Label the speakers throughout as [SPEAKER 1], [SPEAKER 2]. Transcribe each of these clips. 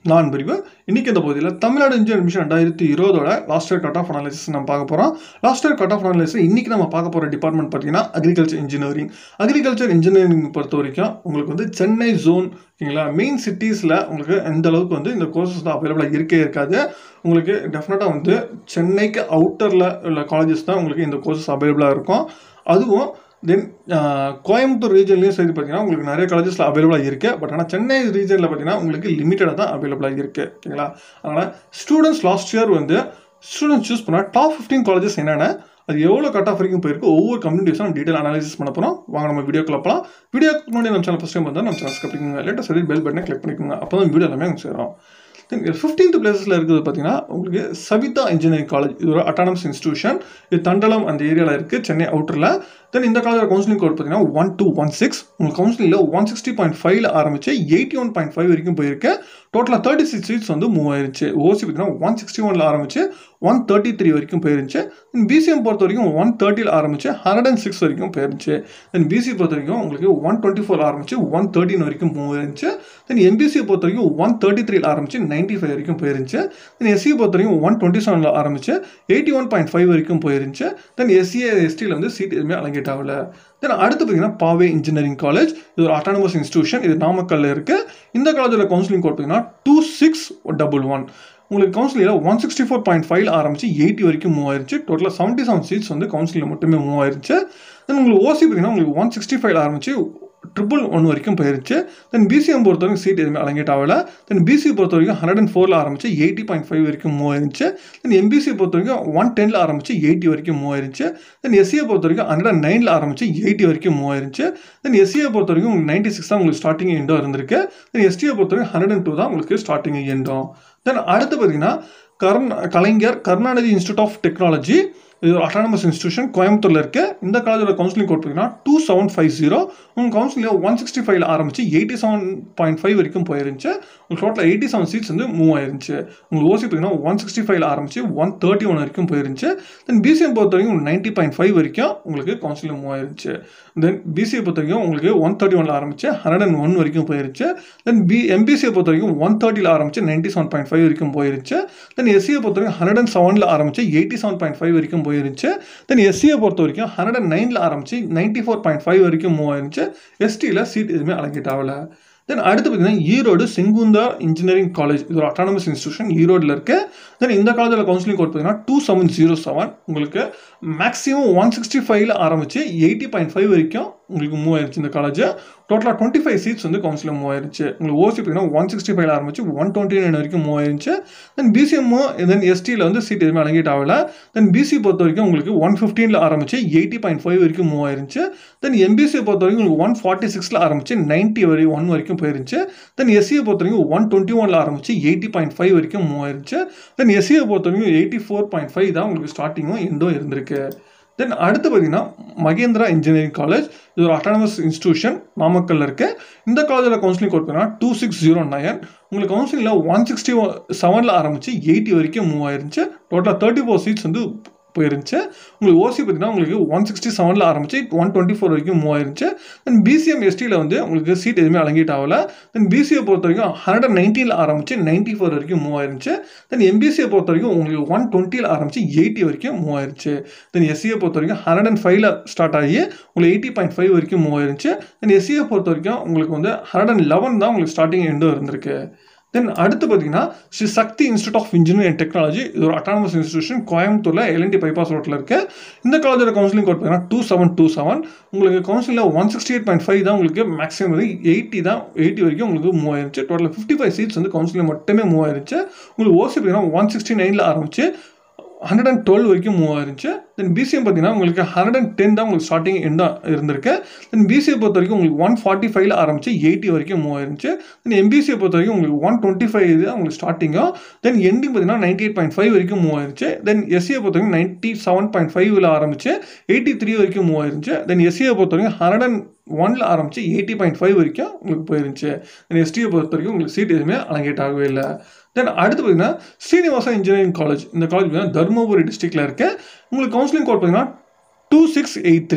[SPEAKER 1] நான் பிரிவு இன்றைக்கி இந்த பகுதியில் தமிழ்நாடு இன்ஜினியர் அட்மிஷன் ரெண்டாயிரத்தி இருபதோட last year cut off analysis நம்ம பார்க்க போகிறோம் last year cut off analysis இன்றைக்கி நம்ம பார்க்க போகிற டிபார்ட்மெண்ட் பார்த்தீங்கன்னா அக்ரிகல்ச்சர் இன்ஜினியரிங் அக்ரிகல்ச்சர் இன்ஜினியரிங் பொறுத்த வரைக்கும் உங்களுக்கு வந்து சென்னை ஜோன் ஓகேங்களா மெயின் சிட்டிஸில் உங்களுக்கு எந்த அளவுக்கு வந்து இந்த கோர்சஸ் தான் அவைலபிளாக இருக்கே இருக்காது உங்களுக்கு டெஃபினட்டாக வந்து சென்னைக்கு அவுட்டரில் உள்ள காலேஜஸ் தான் உங்களுக்கு இந்த கோர்சஸ் அவைலபிளாக இருக்கும் அதுவும் தென் கோயம்புத்தூர் ரீஜன்லேயும் சரி பார்த்தீங்கன்னா உங்களுக்கு நிறைய காலேஜஸில் அவைலபிளாக இருக்குது பட் ஆனால் சென்னை ரீஜனில் பார்த்தீங்கன்னா உங்களுக்கு லிமிட்டடாக தான் அவைலபிளாக இருக்குது ஓகேங்களா அதனால் ஸ்டூடெண்ட்ஸ் லாஸ்ட் இயர் வந்து ஸ்டூடெண்ட்ஸ் சூஸ் பண்ணால் டாப் ஃபிஃப்டீன் காலேஜஸ் என்னென்ன அது எவ்வளோ கட் ஆஃப் வரைக்கும் போயிருக்கு ஒவ்வொரு கம்யூனிட்டிஸும் நம்ம டீட்டெயில் அனாலிசிஸ் பண்ண போகிறோம் வாங்க நம்ம வீடியோ கிளப்பலாம் வீடியோக்கு முன்னாடி நம்ம சேனல் ஃபஸ்ட் டைம் வந்தால் நம்ம சேனல் சப்ஸ்கிரைப் பண்ணிக்கோங்க லேட்டஸ்ட் சரி பெல் பட்டனை கிளிக் பண்ணிக்கோங்க அப்போ தான் வீடியோ எல்லாமே உங்களுக்கு சேரும் தென் ஃபிஃப்டீன்த் பிளேஸில் இருக்கிறது பார்த்தீங்கன்னா உங்களுக்கு சவிதா இன்ஜினியரிங் காலேஜ் இது ஒரு அட்டானமஸ் இன்ஸ்டியூஷன் இது தண்டலம் அந்த ஏரியாவில் இருக்குது சென்னை அவுட்டரில் தென் இந்த காலேஜில் கவுன்சிலிங் கோட் பார்த்தீங்கன்னா ஒன் டூ ஒன் சிக்ஸ் உங்களுக்கு கவுன்சிலிங்கில் ஒன் சிக்ஸ்டி பாயிண்ட் ஃபைவ்ல ஆரம்பிச்சு எயிட்டி ஒன் பாயிண்ட் ஃபைவ் வரைக்கும் போயிருக்கு டோட்டலாக தேர்ட்டி சிக்ஸ் சீட்ஸ் வந்து மூவ் ஆயிருச்சு ஓசி பார்த்தீங்கன்னா ஒன் சிக்ஸ்டி ஒனில் ஆரம்பிச்சு ஒன் தேர்ட்டி த்ரீ வரைக்கும் போயிருந்துச்சு தென் பிசிஎம் பொறுத்த வரைக்கும் ஒன் தேர்ட்டியில் ஆரம்பிச்சு ஹண்ட்ரட் அண்ட் சிக்ஸ் வரைக்கும் போயிருந்துச்சு தென் பிசி பொறுத்த வரைக்கும் உங்களுக்கு ஒன் டுவெண்ட்டி ஃபோர் ஆரம்பிச்சு ஒன் தேர்ட்டின் வரைக்கும் மூவ் இருந்துச்சு தென் எம்பிசி பொறுத்த வரைக்கும் ஒன் தேர்ட்டி த்ரீல ஆரம்பிச்சு நைன்ட்டி ஃபைவ் வரைக்கும் போயிருந்துச்சு தென் எஸ்சி பொறுத்த வரைக்கும் ஒன் டுவெண்ட்டி செவனில் ஆரம்பிச்சு எயிட்டி ஒன் பாயிண்ட் ஃபைவ் வரைக்கும் போயிருந்துச்சு தென் எஸ்சிஏ எஸ்டியில் வந்து சீட் எதுவுமே அலங்கேட் ஆகல தென் அடுத்து பார்த்தீங்கன்னா பாவே இன்ஜினியரிங் காலேஜ் இது ஒரு அட்டானமஸ் இன்ஸ்டியூஷன் இது நாமக்கல்ல இருக்குது இந்த காலேஜில் கவுன்சிலிங் கோட் பார்த்தீங்கன்னா டூ சிக்ஸ் டபுள் ஒன் உங்களுக்கு கவுன்சிலிங்கில் one sixty four point five ஆரம்பிச்சு எயிட்டி வரைக்கும் மூவ் ஆயிருச்சு டோட்டலாக செவன்ட்டி செவன் சீட்ஸ் வந்து கவுன்சிலில் மட்டுமே மூவ் ஆயிருச்சு தென் உங்களுக்கு ஓசி பார்த்தீங்கன்னா உங்களுக்கு ஒன் சிக்ஸ்டி ஃபைவ் ஆரம்பிச்சு ட்ரிபிள் ஒன் வரைக்கும் போயிருச்சு தென் பிசிஎம் பொறுத்த வரைக்கும் சீட் எதுவுமே அலங்கேட் ஆகல தென் பிசி பொறுத்த வரைக்கும் ஹண்ட்ரட் அண்ட் ஃபோரில் ஆரம்பிச்சு எயிட்டி பாயிண்ட் ஃபைவ் வரைக்கும் மூவ் ஆயிருச்சு தென் எம்பிசி பொறுத்த வரைக்கும் ஒன் டென்னில் ஆரம்பிச்சு எயிட்டி வரைக்கும் மூவ் ஆயிருச்சு தென் எஸ்சியை பொறுத்த வரைக்கும் ஹண்ட்ரட் அண்ட் நைனில் ஆரம்பிச்சு எயிட்டி வரைக்கும் மூவ் ஆயிருச்சு தென் எஸ்சியை பொறுத்த வரைக்கும் உங்களுக்கு நைன்ட்டி சிக்ஸ் தான் உங்களுக்கு ஸ்டார்டிங் எண்டோ இருந்திருக்கு தென் எஸ்டியை பொறுத்த வரைக்கும் ஹண்ட்ரட் அண்ட் டூ தான் உங்களுக்கு ஸ்டார்டிங் எண்டோ தென் அடுத்து பார்த்தீங்கன்னா கர்ந் Kalaignar Karunanidhi institute of technology இது ஒரு அட்டானமஸ் இன்ஸ்டியூஷன் கோயம்புத்தூரில் இருக்கு இந்த காலேஜோட கவுன்சிலிங் கோட் பார்த்தீங்கன்னா டூ செவன் ஃபைவ் ஜீரோ உங்கள் கவுன்சிலிங் ஒன் சிக்ஸ்டி ஃபைவ்ல ஆரம்பிச்சு எயிட்டி செவன் பாயிண்ட் ஃபைவ் வரைக்கும் போயிருந்துச்சு உங்களுக்கு டோட்டல் எயிட்டி செவன் சீட்ஸ் வந்து மூவ் ஆயிருந்துச்சு உங்களுக்கு ஓசி பார்த்தீங்கன்னா ஒன் சிக்ஸ்டி ஃபைவ்ல ஆரம்பிச்சு ஒன் தேர்ட்டி ஒன் வரைக்கும் போயிருந்துச்சு தென் பிசிஎம் பொறுத்த வரைக்கும் நைன்ட்டி பாயிண்ட் ஃபைவ் வரைக்கும் உங்களுக்கு கவுன்சிலிங் மூவ் ஆயிருச்சு தென் பிசிஏ பொறுத்த வரைக்கும் உங்களுக்கு ஒன் தேர்ட்டி ஒன்ல ஆரம்பிச்சு ஹண்ட்ரட் அண்ட் ஒன் வரைக்கும் போயிருச்சு தென் பி எம்பிசியை பொறுத்த வரைக்கும் ஒன் தேர்ட்டியில் ஆரம்பிச்சு நைன்ட்டி செவன் பாயிண்ட் ஃபைவ் வரைக்கும் போயிருச்சு தென் எஸ்சியை பொறுத்த வரைக்கும் ஹண்ட்ரட் அண்ட் செவனில் ஆரம்பிச்சு எயிட்டி செவன் பாயிண்ட் ஃபைவ் வரைக்கும் போயிருச்சு தென் எஸ்சியை பொறுத்த வரைக்கும் ஹண்ட்ரட் அண்ட் நைனில் ஆரம்பிச்சு நைன்ட்டி ஃபோர் பாயிண்ட் ஃபைவ் வரைக்கும் மூவ் ஆயிருச்சு எஸ்டியில் சீட் எதுவுமே அலங்கேட் ஆகல தென் அடுத்து பார்த்தீங்கன்னா ஈரோடு செங்குந்தா இன்ஜினியரிங் காலேஜ் இது ஒரு அட்டானமஸ் இன்ஸ்டியூஷன் ஈரோடில் இருக்கு தென் இந்த காலேஜில் கவுன்சிலிங் கோட் பார்த்தீங்கன்னா டூ செவன் ஜீரோ செவன் உங்களுக்கு மேக்ஸிமம் ஒன் சிக்ஸ்டி ஃபைவ்ல ஆரம்பிச்சு எயிட்டி பாயிண்ட் ஃபைவ் வரைக்கும் உங்களுக்கு மூவ் ஆயிருச்சு இந்த காலேஜ் டோட்டலாக டுவெண்ட்டி ஃபைவ் சீட்ஸ் வந்து கவுன்சிலில் மூவ் ஆயிருச்சு உங்களுக்கு ஓசி பார்த்தீங்கன்னா ஒன் சிக்ஸ்டி ஃபைவ்ல ஆரம்பிச்சு ஒன் டுவெண்ட்டி நைன் வரைக்கும் மூவ் ஆயிருச்சு தென் பிசிஎம்மோ தென் எஸ்டியில் வந்து சீட் எதுவுமே அலங்கேட் ஆகல தென் பிசி பொறுத்த வரைக்கும் உங்களுக்கு ஒன் ஃபிஃப்டீனில் ஆரம்பிச்சு எயிட்டி பாயிண்ட் ஃபைவ் வரைக்கும் மூவ் ஆயிருச்சு தென் எம்பிசியை பொறுத்த வரைக்கும் உங்களுக்கு ஒன் ஃபார்ட்டி சிக்ஸில் ஆரம்பிச்சு நைன்ட்டி வரை ஒன் வரைக்கும் போயிருச்சு தென் எஸ்சியை பொறுத்த வரைக்கும் ஒன் டுவெண்ட்டி ஒனில் ஆரம்பிச்சு எயிட்டி பாயிண்ட் ஃபைவ் வரைக்கும் மூவ் ஆயிருச்சு தென் எஸ்சியை பொறுத்த வரைக்கும் எயிட்டி ஃபோர் பாயிண்ட் ஃபைவ் தான் உங்களுக்கு ஸ்டார்டிங்கும் எண்டும் இருந்திருக்கு தென் அடுத்து பார்த்தீங்கன்னா மகேந்திரா இன்ஜினியரிங் காலேஜ் இது ஒரு அட்டானமஸ் இன்ஸ்டியூஷன் நாமக்கல்ல இருக்கு இந்த காலேஜில் கவுன்சிலிங் கோட் பண்ணால் டூ சிக்ஸ் ஜீரோ நைன் உங்களுக்கு கவுன்சிலிங்கில் ஒன் சிக்ஸ்டி செவனில் ஆரம்பிச்சு எயிட்டி வரைக்கும் மூவ் ஆயிருந்துச்சு டோட்டலாக தேர்ட்டி ஃபோர் சீட்ஸ் வந்து போயிருந்துச்சு உங்களுக்கு ஓசி பார்த்தீங்கன்னா உங்களுக்கு ஒன் சிக்ஸ்டி செவனில் ஆரம்பிச்சு ஒன் டுவெண்ட்டி ஃபோர் வரைக்கும் மூவ் ஆயிருந்துச்சு தென் பிசிஎம் எஸ்டியில் வந்து உங்களுக்கு சீட் எதுவுமே அலங்கிட் ஆகல தென் பிசிஏ பொறுத்த வரைக்கும் ஹண்ட்ரட் அண்ட் நைன்ட்டியில் ஆரம்பிச்சு நைன்ட்டி ஃபோர் வரைக்கும் மூவ் ஆயிருந்துச்சு தென் எம்பிசியை பொறுத்த வரைக்கும் உங்களுக்கு ஒன் டுவெண்ட்டியில் ஆரம்பிச்சு எயிட்டி வரைக்கும் மூவ் ஆயிருச்சு தென் எஸ்சியை பொறுத்த வரைக்கும் ஹண்ட்ரட் அண்ட் ஃபைவ்ல ஸ்டார்ட் ஆகி உங்களுக்கு எயிட்டி பாயிண்ட் ஃபைவ் வரைக்கும் மூவ் ஆயிருந்துச்சு தென் எஸ்சியை பொறுத்த வரைக்கும் உங்களுக்கு வந்து ஹண்ட்ரட் அண்ட் லெவன் தான் உங்களுக்கு ஸ்டார்டிங் எண்டும் இருந்திருக்கு தென் அடுத்து பார்த்தீங்கன்னா Sri Sakthi institute of engineering and technology இது ஒரு அட்டானமஸ் இன்ஸ்டியூஷன் கோயம்புத்தூரில் எல்என்டி பைபாஸ் ரோட்டில் இருக்கு இந்த காலேஜோட கவுன்சிலிங் கோட் பார்த்தீங்கன்னா டூ செவன் டூ செவன் உங்களுக்கு கவுன்சிலில் one sixty eight point five தான் உங்களுக்கு மேக்ஸிமம் வந்து எயிட்டி தான் எயிட்டி வரைக்கும் உங்களுக்கு மூவ் ஆயிருச்சு டோட்டல் ஃபிஃப்டி ஃபைவ் சீட்ஸ் வந்து கவுன்சிலில் மட்டுமே மூவ் ஆயிருச்சு உங்களுக்கு ஓசி பார்த்தீங்கன்னா ஒன் சிக்ஸ்டி நைனில் ஆரம்பிச்சு ஹண்ட்ரட் அண்ட் டுவெல் வரைக்கும் மூவ் ஆயிருச்சு தென் பிசிஎம் பார்த்தீங்கன்னா உங்களுக்கு ஹண்ட்ரட் அண்ட் டென் தான் உங்களுக்கு ஸ்டார்டிங் எண்டாக இருந்திருக்கு தென் பிசிஏ பொறுத்த வரைக்கும் உங்களுக்கு ஒன் ஃபார்ட்டி ஃபைவ்ல ஆரம்பிச்சு எயிட்டி வரைக்கும் மூவ் ஆயிருச்சு தென் எம்பிசியை பொறுத்த வரைக்கும் உங்களுக்கு ஒன் டுவெண்ட்டி ஃபைவ் தான் உங்களுக்கு ஸ்டார்டிங்கும் தென் எண்டிங் பார்த்தீங்கன்னா நைன்டி எயிட் பாயிண்ட் ஃபைவ் வரைக்கும் மூவ் ஆயிருச்சு தென் எஸ்சியை பொறுத்த வரைக்கும் நைன்ட்டி செவன் பாயிண்ட் ஃபைவ்ல ஆரம்பிச்சு எயிட்டி த்ரீ வரைக்கும் மூவ் ஆயிருச்சு தென் எஸ்சியை பொறுத்த வரைக்கும் ஹண்ட்ரட் அண்ட் ஒன்ல ஆரம்பிச்சு எயிட்டி பாயிண்ட் ஃபைவ் வரைக்கும் உங்களுக்கு போயிருந்துச்சு தென் எஸ்டியை பொறுத்த வரைக்கும் உங்களுக்கு சீட் எதுவுமே அலங்கேட் ஆகவே இல்லை தென் அடுத்து பார்த்தீங்கன்னா ஸ்ரீனிவாசா இன்ஜினியரிங் காலேஜ் இந்த காலேஜ் பார்த்தீங்கன்னா தருமபுரி டிஸ்ட்ரிக்டில் இருக்கு உங்களுக்கு கவுன்சிலிங் கோட் பார்த்தீங்கன்னா டூ சிக்ஸ் எயிட் த்ரீ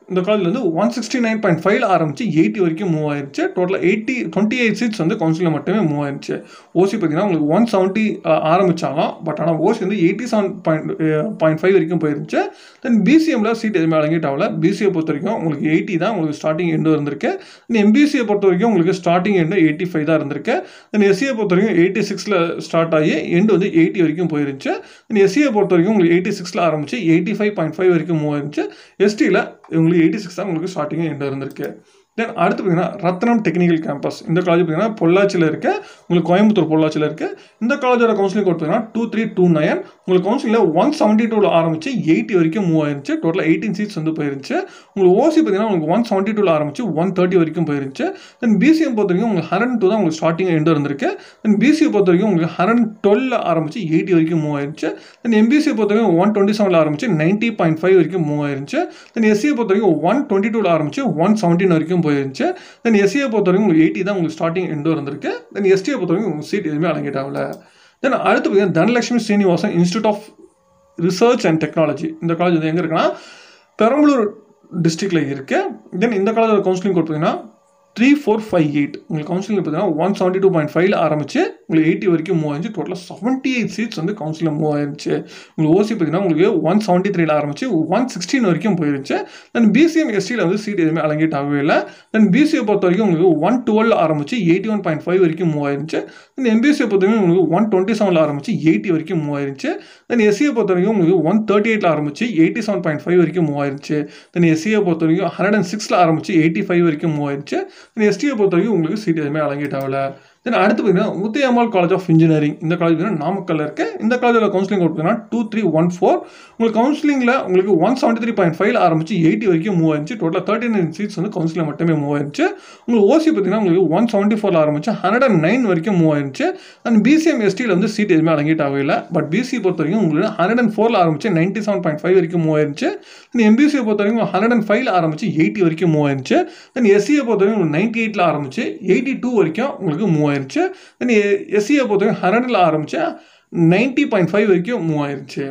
[SPEAKER 1] இந்த காலேஜில் வந்து one sixty nine point five ஆரம்பிச்சு எயிட்டி வரைக்கும் மூவ் ஆயிருச்சு டோட்டலாக எயிட்டி டுவெண்ட்டி எயிட் சீட்ஸ் வந்து கவுன்சிலில் மட்டுமே மூவ் ஆயிருச்சு ஓசி பார்த்தீங்கன்னா உங்களுக்கு ஒன் செவன்ட்டி ஆரம்பிச்சாலும் பட் ஆனால் ஓசி வந்து eighty seven point point five வரைக்கும் போயிருந்துச்சு தென் பிசிஎம்ல சீட் எதுவுமே வழங்கிட்டு ஆகல பிசிஏ பொறுத்த வரைக்கும் உங்களுக்கு எயிட்டி தான் உங்களுக்கு ஸ்டார்டிங் எண்டு இருந்திருக்கு தென் எம்பிசியை பொறுத்த வரைக்கும் உங்களுக்கு ஸ்டார்டிங் எண்டு எயிட்டி ஃபைவ் தான் இருந்திருக்கு தென் எஸ்சியை பொறுத்த வரைக்கும் எயிட்டி சிக்ஸில் ஸ்டார்ட் ஆகி எண்டு வந்து எயிட்டி வரைக்கும் போயிருந்துச்சு தென் எஸ்சியை பொறுத்த வரைக்கும் உங்களுக்கு எயிட்டி சிக்ஸில் ஆரம்பிச்சு எயிட்டி ஃபைவ் பாயிண்ட் ஃபைவ் வரைக்கும் மூவ் ஆயிருந்துச்சு எஸ்டியில் உங்களுக்கு எயிட்டி சிக்ஸ் தான் உங்களுக்கு ஸ்டார்டிங் எண்டு இருந்திருக்கு தென் அடுத்து பார்த்தீங்கன்னா ரத்னம் டெக்னிக்கல் கேம்பஸ் இந்த காலேஜ் பார்த்தீங்கன்னா பொள்ளாச்சியில் இருக்கு உங்களுக்கு கோயம்புத்தூர் பொள்ளாச்சியில் இருக்கு இந்த காலேஜோட கவுன்சிலிங் கோட் பார்த்தீங்கன்னா டூ த்ரீ டூ நைன் உங்களுக்கு கவுன்சிலிங்கில் ஒன் செவன்ட்டி டூவில் ஆரம்பிச்சு எயிட்டி வரைக்கும் மூவ் ஆயிருச்சு டோட்டலாக எயிட்டீன் சீட்ஸ் வந்து போயிருந்துச்சு உங்களுக்கு ஓசி பார்த்தீங்கன்னா உங்களுக்கு ஒன் செவன்ட்டி டூவில் ஆரம்பிச்சு ஒன் தேர்ட்டி வரைக்கும் போயிருந்துச்சு தென் பிசிஎம் பொறுத்த வரைக்கும் உங்களுக்கு ஹண்ட்ரட் டூ தான் உங்களுக்கு ஸ்டார்டிங் எண்டு இருந்திருக்கு தென் பிசியை பொறுத்த வரைக்கும் உங்களுக்கு ஹண்ட்ரட் டுவெல் ஆரம்பிச்சு எயிட்டி வரைக்கும் மூவ் ஆயிருச்சு தென் எம்பிசியை பொறுத்த வரைக்கும் ஒன் டுவெண்ட்டி செவனில் ஆரம்பிச்சு நைன்ட்டி பாயிண்ட் ஃபைவ் வரைக்கும் மூவ் ஆயிருச்சு தென் எஸ்சியை பொறுத்த வரைக்கும் ஒன் டுவெண்ட்டி டூவில் ஆரம்பிச்சு ஒன் செவன்டீன் வரைக்கும் போயிருந்துச்சு தென் எஸ்சியை பொறுத்த வரைக்கும் உங்களுக்கு எயிட்டி தான் உங்களுக்கு ஸ்டார்டிங் எண்டோ இருந்திருக்கு தென் எஸ்டியை பொறுத்த வரைக்கும் உங்களுக்கு சீட் எதுவுமே அலங்கேட் ஆகல தென் அடுத்து பார்த்தீங்கன்னா Dhanalakshmi Srinivasan institute of research and technology இந்த காலேஜ் வந்து எங்கே இருக்குன்னா பெரம்பலூர் டிஸ்ட்ரிக்டில் இருக்கு தென் இந்த காலேஜோட கவுன்சிலிங் கோட் பார்த்தீங்கன்னா த்ரீ ஃபோர் ஃபைவ் எயிட் உங்களுக்கு கவுன்சிலிங் பார்த்தீங்கன்னா ஒன் செவன்ட்டி டூ பாயிண்ட் ஃபைவ்ல ஆரம்பிச்சு உங்களுக்கு எயிட்டி வரைக்கும் மூவ் ஆயிருச்சு டோட்டலாக செவன்ட்டி எயிட் சீட்ஸ் வந்து கவுன்சிலில் மூவ் ஆயிருச்சு உங்களுக்கு ஓசி பார்த்தீங்கன்னா உங்களுக்கு ஒன் செவன்ட்டி த்ரீல ஆரம்பிச்சு ஒன் சிக்ஸ்டீன் வரைக்கும் போயிருச்சு தென் பிசிஎம் எஸ்டியில் வந்து சீட் எதுவுமே அலங்கேட் ஆகவே இல்லை தென் பிசிஏ பொறுத்த வரைக்கும் உங்களுக்கு ஒன் டுவெல் ஆரம்பிச்சு எயிட்டி ஒன் பாயிண்ட் ஃபைவ் வரைக்கும் மூவ் ஆயிருச்சு தென் எம்பிசியை பொறுத்த வரைக்கும் உங்களுக்கு ஒன் டுவெண்ட்டி செவனில் ஆரம்பிச்சு எயிட்டி வரைக்கும் மூவ் ஆயிருச்சு தென் எஸ்சியை பொறுத்த வரைக்கும் உங்களுக்கு ஒன் தேர்ட்டி எயிட்டில் ஆரம்பிச்சு எயிட்டி செவன் பாயிண்ட் ஃபைவ் வரைக்கும் மூவ் ஆயிருச்சு தென் எஸ்சியை பொறுத்த வரைக்கும் ஹண்ட்ரட் அண்ட் சிக்ஸில் ஆரம்பிச்சு எயிட்டி ஃபைவ் வரைக்கும் மூவ் ஆயிருச்சு தென் எஸ்டியை பொறுத்த வரைக்கும் உங்களுக்கு சீட் எதுவுமே அலங்கேட் ஆகல தென் அடுத்து பார்த்தீங்கன்னா முத்தையம்மாள் காலேஜ் ஆஃப் இன்ஜினியரிங் இந்த காலேஜ் பார்த்தீங்கன்னா நாமக்கல்ல இருக்கு இந்த காலேஜில் கவுன்சிலிங் பார்த்தீங்கன்னா டூ த்ரீ ஒன் ஃபோர் உங்களுக்கு கவுன்சிலிங்கில் உங்களுக்கு one seventy three point five ஆரம்பிச்சு எயிட்டி வரைக்கும் மூவ் ஆயிருச்சு டோட்டலாக தேர்ட்டி நைன் சீட்ஸ் வந்து கவுன்சிலில் மட்டுமே மூவ் ஆயிருச்சு உங்களுக்கு ஓசி பார்த்தீங்கன்னா உங்களுக்கு ஒன் செவன்ட்டி ஃபோரில் ஆரம்பிச்சு ஹண்ட்ரட் அண்ட் நைன் வரைக்கும் மூவ் ஆயிருச்சு அண்ட் பிசிஎம் எஸ்டியில் வந்து சீட் எதுவுமே அடங்கிட்டு ஆகல பட் பிசி பொறுத்த வரைக்கும் உங்களுக்கு ஹண்ட்ரட் அண்ட் ஃபோரில் ஆரம்பிச்சு நைன்ட்டி செவன் பாயிண்ட் ஃபைவ் வரைக்கும் மூவ் ஆயிருச்சு தென் எம்பிசியை பொறுத்த வரைக்கும் ஹண்ட்ரட் அண்ட் ஃபைவ்ல ஆரம்பிச்சு எயிட்டி வரைக்கும் மூவ் ஆயிருச்சு தென் எஸ்சியை பொறுத்த வரைக்கும் உங்களுக்கு நைன்ட்டி எயிட்டில் ஆரம்பிச்சு எயிட்டி டூ வரைக்கும் உங்களுக்கு மூவ் ஆயிருச்சு தென் எஸ்சியை பொறுத்த வரைக்கும் ஹண்ட்ரடில் ஆரம்பிச்சு நைன்ட்டி பாயிண்ட் ஃபைவ் வரைக்கும் மூவ் ஆயிருச்சு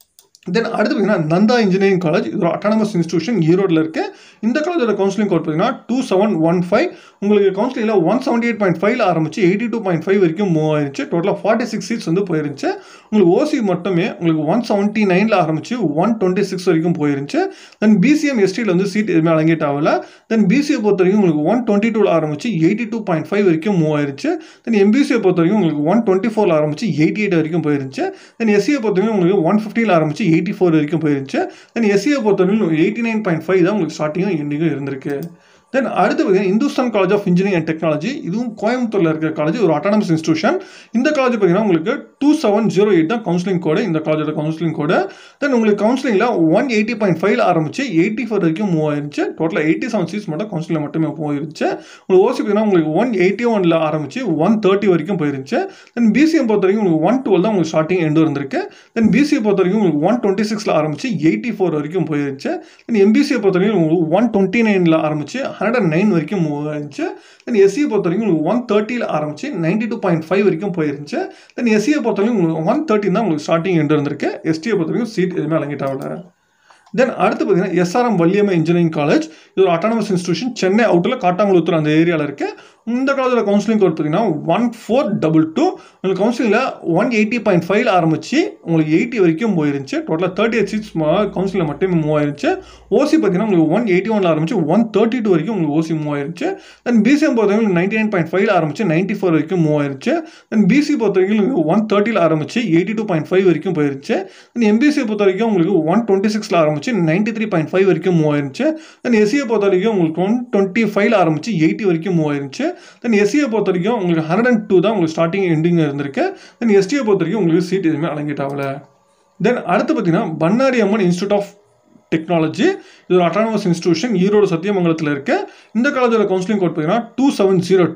[SPEAKER 1] தென் அடுத்து பார்த்தீங்கன்னா நந்தா இன்ஜினியரிங் காலேஜ் இது ஒரு அட்டானமஸ் இன்ஸ்டியூஷன் ஈரோடில் இருக்கு இந்த காலேஜோட கவுன்சிலிங் கோட் பார்த்தீங்கன்னா டூ செவன் ஒன் ஃபைவ் உங்களுக்கு கவுன்சிலிங்கில் ஒன் செவன்ட்டி எயிட் பாயிண்ட் ஃபைவ்ல ஆரம்பிச்சு எயிட்டி டூ பாயிண்ட் ஃபைவ் வரைக்கும் மூவ் ஆயிருச்சு டோட்டலாக ஃபார்ட்டி சிக்ஸ் சீட்ஸ் வந்து போயிருந்துச்சு உங்களுக்கு ஓசி மட்டுமே உங்களுக்கு ஒன் செவன்ட்டி நைனில் ஆரம்பிச்சு ஒன் டுவெண்ட்டி சிக்ஸ் வரைக்கும் போயிருந்துச்சு தென் பிசிஎம் எஸ்டியில் வந்து சீட் எதுவுமே அலங்கேட் ஆகல தென் பிசியை பொறுத்த வரைக்கும் உங்களுக்கு ஒன் டுவெண்ட்டி டூவில் ஆரம்பிச்சு எயிட்டி டூ பாயிண்ட் ஃபைவ் வரைக்கும் மூவ் ஆயிருச்சு தென் எம்பிசியை பொறுத்த வரைக்கும் உங்களுக்கு ஒன் டுவெண்ட்டி ஃபோரில் ஆரம்பிச்சு எயிட்டி எயிட் வரைக்கும் போயிருந்துச்சு தென் எஸ்சியை பொறுத்த வரைக்கும் உங்களுக்கு ஒன் ஃபிஃப்டியில் ஆரம்பிச்சு எயிட்டி ஃபோர் வரைக்கும் போயிருந்துச்சு தென் எஸ்சியை பொறுத்த வரைக்கும் எயிட்டி நைன் பாயிண்ட் ஃபைவ் தான் உங்களுக்கு ஸ்டார்டிங்கும் எண்டிங்கும் இருந்திருக்கு தென் அடுத்து பார்த்தீங்கன்னா Hindustan college of engineering and technology இதுவும் கோயம்புத்தூரில் இருக்கிற காலேஜ் ஒரு அட்டானமஸ் இன்ஸ்டியூஷன் இந்த காலேஜ் பார்த்தீங்கன்னா உங்களுக்கு டூ செவன் ஜீரோ எயிட் தான் கவுன்சிலிங் கோடு இந்த காலேஜோட கவுன்சிலிங் கோடு தென் உங்களுக்கு கவுன்சிலிங்கில் ஒன் எயிட்டி பாயிண்ட் ஃபைவ்ல ஆரம்பிச்சு எயிட்டி ஃபோர் வரைக்கும் மூவ் ஆயிருச்சு டோட்டலாக எயிட்டி செவன் சீட்ஸ் மட்டும் கவுன்சிலில் மட்டுமே போயிருச்சு உங்களுக்கு ஓசி பார்த்தீங்கன்னா உங்களுக்கு ஒன் எயிட்டி ஒனில் ஆரம்பிச்சு ஒன் தேர்ட்டி வரைக்கும் போயிருச்சு தென் பிசிஎம் பொறுத்த வரைக்கும் உங்களுக்கு ஒன் டுவெல் தான் உங்களுக்கு ஸ்டார்டிங் எண்டு இருந்திருக்கு தென் பிசிஏ பொறுத்த வரைக்கும் உங்களுக்கு ஒன் டுவெண்ட்டி சிக்ஸில் ஆரம்பிச்சு எயிட்டி ஃபோர் வரைக்கும் போயிருச்சு தென் எம்பிசியை பொறுத்த வரைக்கும் உங்களுக்கு ஒன் டுவெண்ட்டி நைனில் ஆரம்பிச்சு ஹண்ட்ரட் அண்ட் நைன் வரைக்கும் மூவ் ஆயிருச்சு தென் எஸ்சியை பொறுத்த வரைக்கும் உங்களுக்கு ஒன் தேர்ட்டியில் ஆரம்பிச்சு நைன்டி டூ பாயிண்ட் ஃபைவ் வரைக்கும் போயிருந்துச்சு தென் எஸ்சியை பொறுத்த வரைக்கும் உங்களுக்கு ஒன் தேர்ட்டி தான் உங்களுக்கு ஸ்டார்டிங் எண்டு இருந்திருக்கு எஸ்டியை பொறுத்த வரைக்கும் சீட் எதுவுமே அலங்கிட்டாவில் தென் அடுத்து பார்த்தீங்கன்னா எஸ்ஆர்எம் வள்ளியம்மை இன்ஜினியரிங் காலேஜ் இது ஒரு அட்டானமஸ் இன்ஸ்டியூஷன் சென்னை அவுட்டில் காட்டாங்குளத்தூர் அந்த ஏரியாவில் இருக்கு இந்த காலேஜில் கவுன்சிலிங் கோட் பார்த்தீங்கன்னா ஒன் ஃபோர் டபுள் டூ உங்களுக்கு கவுன்சிலிங்கில் ஒன் எயிட்டி பாயிண்ட் ஃபைவ்ல ஆரம்பிச்சு உங்களுக்கு எயிட்டி வரைக்கும் போயிருந்துச்சு டோட்டலாக தேர்ட்டி எயிட் சீட்ஸ் கவுன்சிலில் மட்டுமே மூவ் ஆயிருச்சு ஓசி பார்த்தீங்கன்னா உங்களுக்கு ஒன் எயிட்டி ஒன்ல ஆரம்பிச்சு ஒன் தேர்ட்டி டூ வரைக்கும் உங்களுக்கு ஓசி மூவ் ஆயிருச்சு தென் பிசிஎம் பொறுத்த வரைக்கும் நைன்டி நைன் பாயிண்ட் ஃபைவ்ல ஆரம்பிச்சு நைன்ட்டி ஃபோர் வரைக்கும் மூவ் ஆயிருச்சு தென் பிசி பொறுத்த வரைக்கும் ஒன் தேர்ட்டியில் ஆரம்பிச்சு எயிட்டி டூ பாயிண்ட் ஃபைவ் வரைக்கும் போயிருச்சு தென் எம்பிசியை பொறுத்த வரைக்கும் உங்களுக்கு ஒன் டுவெண்ட்டி சிக்ஸில் ஆரம்பிச்சு நைன்ட்டி த்ரீ பாயிண்ட் ஃபைவ் வரைக்கும் மூவ் ஆயிருச்சு தென் எஸ்சியை பொறுத்த வரைக்கும் உங்களுக்கு ஒன் டுவெண்ட்டி ஃபைவ்ல ஆரம்பிச்சு எயிட்டி வரைக்கும் மூவ் ஆயிருச்சு தென் எஸ்சியை பொறுத்த வரைக்கும் உங்களுக்கு ஹண்ட்ரட் அண்ட் டூ தான் உங்களுக்கு ஸ்டார்டிங் எண்டிங் இருந்திருக்கு தென் எஸ்டியை பொறுத்த வரைக்கும் உங்களுக்கு சீட் எதுவுமே அலங்கிட் ஆகல தென் அடுத்து பார்த்தீங்கன்னா Bannari Amman institute of technology இது ஒரு அட்டானமஸ் இன்ஸ்டியூஷன் ஈரோடு சத்தியமங்கலத்தில் இருக்கு இந்த காலேஜோட கவுன்சிலிங் கோட் பார்த்தீங்கன்னா டூ செவன் ஜீரோ டூ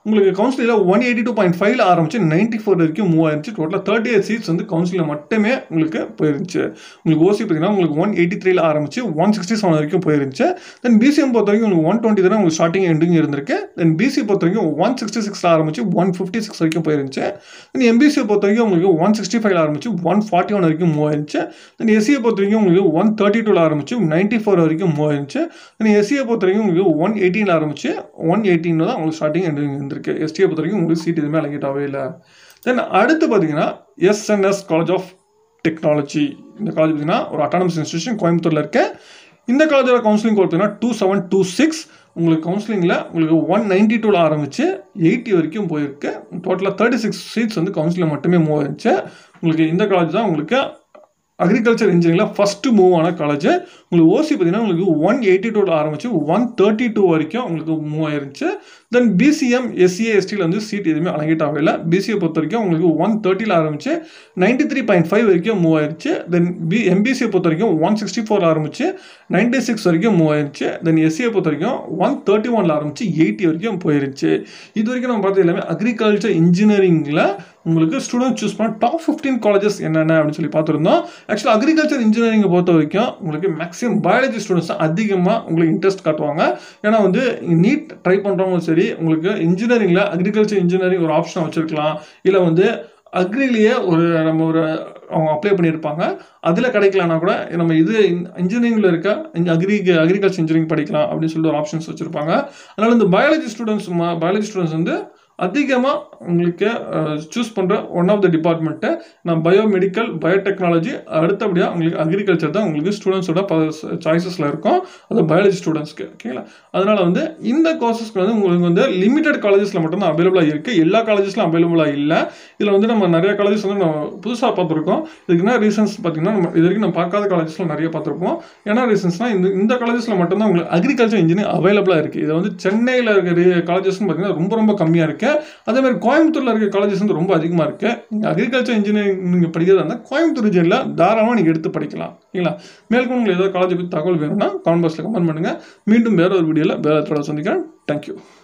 [SPEAKER 1] உங்களுக்கு கவுன்சிலில் ஒன் எயிட்டி டூ பாயிண்ட் ஃபைவ்ல ஆரம்பிச்சு நைன்டி ஃபோர் வரைக்கும் மூவ் ஆயிருச்சு டோட்டலாக தேர்ட்டி எயிட் சீட்ஸ் வந்து கவுன்சிலில் மட்டுமே உங்களுக்கு போயிருந்துச்சு உங்களுக்கு ஓசி பார்த்தீங்கன்னா உங்களுக்கு ஒன் எயிட்டி த்ரீல ஆரம்பிச்சு ஒன் சிக்ஸ்டி செவன் வரைக்கும் போயிருந்துச்சு தென் பிசிஎம் பொறுத்த வரைக்கும் உங்களுக்கு ஒன் டுவெண்ட்டி தானே உங்களுக்கு ஸ்டார்டிங் எண்டிங் இருந்திருக்கு தென் பிசி பொறுத்த வரைக்கும் ஒன் சிக்ஸ்டி சிக்ஸில் ஆரம்பிச்சு ஒன் ஃபிஃப்டி சிக்ஸ் வரைக்கும் போயிருந்துச்சு தென் எம்பிசியை பொறுத்த வரைக்கும் உங்களுக்கு ஒன் சிக்ஸ்டி ஃபைவ்ல ஆரம்பிச்சு ஒன் ஃபார்ட்டி ஒன் வரைக்கும் மூவ் ஆயிருந்துச்சு தென் எஸ்சியை பொறுத்த வரைக்கும் உங்களுக்கு ஒன் தேர்ட்டி டூவில் ஆரம்பிச்சு நைன்ட்டி ஃபோர் வரைக்கும் மூவ் ஆயிருந்துச்சு தென் எஸ்சியை பொறுத்த வரைக்கும் உங்களுக்கு ஒன் எயிட்டீனில் ஆரம்பிச்சு ஒன் எயிட்டீன் தான் உங்களுக்கு ஸ்டார்டிங் எண்டிங் இருந்திருக்கு எஸ்டியை பொறுத்த வரைக்கும் உங்களுக்கு சீட் எதுவுமே அலங்கிட்டாவே இல்லை தென் அடுத்து பார்த்தீங்கன்னா எஸ்என்எஸ் காலேஜ் ஆஃப் டெக்னாலஜி இந்த காலேஜ் பார்த்தீங்கன்னா ஒரு அட்டானமஸ் இன்ஸ்டியூஷன் கோயம்புத்தூரில் இருக்கு இந்த காலேஜோட கவுன்சிலிங் பார்த்தீங்கன்னா டூ செவன் டூ சிக்ஸ் உங்களுக்கு கவுன்சிலிங்கில் உங்களுக்கு ஒன் நைன்டி டூவில் ஆரம்பிச்சு எயிட்டி வரைக்கும் போயிருக்கு டோட்டலாக தேர்ட்டி சிக்ஸ் சீட்ஸ் வந்து கவுன்சிலிங் மட்டுமே மூவ் ஆயிருச்சு உங்களுக்கு இந்த காலேஜ் தான் உங்களுக்கு அக்ரிகல்ச்சர் இன்ஜினியரிங்கில் ஃபஸ்ட்டு மூவ் ஆன காலேஜ் உங்களுக்கு ஓசி பார்த்தீங்கன்னா உங்களுக்கு ஒன் எயிட்டி டூவில் ஆரம்பிச்சு ஒன் தேர்ட்டி டூ வரைக்கும் உங்களுக்கு மூவ் ஆயிருச்சு தென் பிசிஎம் எஸ்சிஏ எஸ்டியில் வந்து சீட் எதுவுமே அலங்கிட்டாவே இல்லை பிசிஏ பொறுத்த வரைக்கும் உங்களுக்கு ஒன் தேர்ட்டியில் ஆரம்பிச்சு நைன்டி த்ரீ பாயிண்ட் ஃபைவ் வரைக்கும் மூவ் ஆயிருச்சு தென் பி எம்பிசியை பொறுத்த வரைக்கும் ஒன் சிக்ஸ்டி ஃபோர் ஆரம்பிச்சு நைன்டி சிக்ஸ் வரைக்கும் மூவ் ஆயிருச்சு தென் எஸ்சியை பொறுத்த வரைக்கும் ஒன் தேர்ட்டி ஒனில் ஆரம்பிச்சு எயிட்டி வரைக்கும் போயிருச்சு இது வரைக்கும் நம்ம பார்த்தது எல்லாமே அக்ரிகல்ச்சர் இன்ஜினியரிங்கில் உங்களுக்கு ஸ்டூடெண்ட் சூஸ் பண்ண டாப் ஃபிஃப்டீன் காலேஜஸ் என்னென்ன அப்படின்னு சொல்லி பார்த்துருந்தோம் ஆக்சுவலாக அக்ரிகல்ச்சர் இன்ஜினியரிங்கை பொறுத்த வரைக்கும் உங்களுக்கு மேக்ஸிமம் பயாலஜி ஸ்டூடெண்ட்ஸ் தான் அதிகமாக உங்களுக்கு இன்ட்ரெஸ்ட் காட்டுவாங்க ஏன்னா வந்து நீட் ட்ரை பண்ணுறவங்களும் சரி உங்களுக்கு இன்ஜினியரிங்கில் அக்ரிகல்ச்சர் இன்ஜினியரிங் ஒரு ஆப்ஷனை வச்சுருக்கலாம் இல்லை வந்து அக்ரிலேயே ஒரு நம்ம ஒரு அவங்க அப்ளை பண்ணியிருப்பாங்க அதில் கிடைக்கலனா கூட நம்ம இது இன்ஜினியரிங்கில் இருக்க அக்ரி அக்ரிகல்ச்சர் இன்ஜினியரிங் படிக்கலாம் அப்படின்னு சொல்லிட்டு ஒரு ஆப்ஷன்ஸ் வச்சுருப்பாங்க அதனால் இந்த பயாலஜி ஸ்டூடெண்ட்ஸ் பயாலஜி ஸ்டூடெண்ட்ஸ் வந்து அதிகமாக உங்களுக்கு சூஸ் பண்ணுற ஒன் ஆஃப் த டிபார்ட்மெண்ட்டு நான் பயோமெடிக்கல் பயோடெக்னாலஜி அடுத்தபடியாக உங்களுக்கு அக்ரிகல்ச்சர் தான் உங்களுக்கு ஸ்டூடெண்ட்ஸோட ப சாய்ஸஸில் இருக்கும் அது பயாலஜி ஸ்டூடெண்ட்ஸ்க்கு ஓகேங்களா அதனால் வந்து இந்த கோர்சஸ்க்கு வந்து உங்களுக்கு வந்து லிமிடெட் காலேஜஸில் மட்டும்தான் அவைலபிளாக இருக்குது எல்லா காலேஜஸ்லாம் அவைலபிளாக இல்லை இதில் வந்து நம்ம நிறைய காலேஜஸ் வந்து நம்ம புதுசாக பார்த்துருக்கோம் இதுக்கு என்ன ரீசன்ஸ் பார்த்தீங்கன்னா நம்ம இது வரைக்கும் நம்ம பார்க்காத காலேஜஸ்லாம் நிறைய பார்த்துருப்போம் என்ன ரீசன்ஸ்னால் இந்த இந்த காலேஜஸில் மட்டும்தான் உங்களுக்கு அக்ரிகல்ச்சர் இன்ஜினியர் அவைலபிளாக இருக்குது இது வந்து சென்னையில் இருக்கிற காலேஜஸ்னு பார்த்தீங்கன்னா ரொம்ப ரொம்ப கம்மியாக இருக்குது அதே மாதிரி கோயம்புத்தூரில் இருக்க காலேஜஸ் வந்து ரொம்ப அதிகமாக இருக்குது நீங்கள் அக்ரிகல்ச்சர் இன்ஜினியரிங் நீங்கள் படிக்கிறதா இருந்தால் கோயம்புத்தூர் ரீஜனில் தாராளமாக நீங்கள் எடுத்து படிக்கலாம் ஓகேங்களா மேற்கொண்டு உங்களுக்கு ஏதாவது காலேஜை பற்றி தகவல் வேணும்னா கமெண்ட் பாக்ஸில் கமெண்ட் பண்ணுங்கள் மீண்டும் வேற ஒரு வீடியோவில் வேறு தொடர் சந்திக்கிறேன் தேங்க்யூ